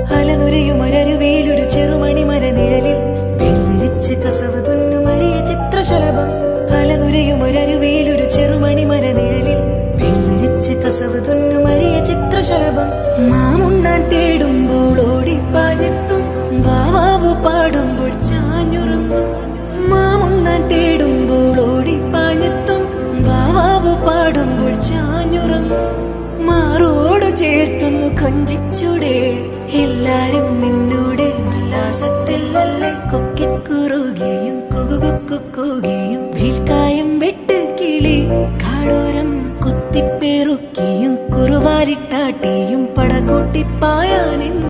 അലനുരയുമൊരരുവേലൊരു ചെറുമണി മരനിഴലിൽ വെള്ളിരിച്ച് കസവ് തുന്നുമറിയ ചിത്രശലഭം അലനുരയുമൊരരുവേലൊരു ചെറുമണി മരനിഴലിൽ വെള്ളിരിച്ച് കസവ് തുന്നുമറിയ ചിത്രശലഭം മാമുണ്ണാൻ തേടുമ്പോൾ ഓടിപ്പാഞ്ഞെത്തും വാവാവു പാടുമ്പോൾ ചാഞ്ഞുറങ്ങും മാമുണ്ണാൻ തേടുമ്പോൾ ഓടിപ്പാഞ്ഞെത്തും വാവാവു പാടുമ്പോൾ ചാഞ്ഞുറങ്ങും മാറോട് ചേർത്തൊന്നു കൊഞ്ചിച്ചൂടെ എല്ലാരും നിന്നോട് ഉല്ലാസത്തിലല്ലേ കൊക്കിക്കുറുകയും കുകുകുക്കുകയും വീൽക്കായം വെട്ട് കിളി കാടോരം കുത്തിപ്പേറുക്കിയും കുറുവാലിട്ടാട്ടിയും പടകൂട്ടിപ്പായാനിൻ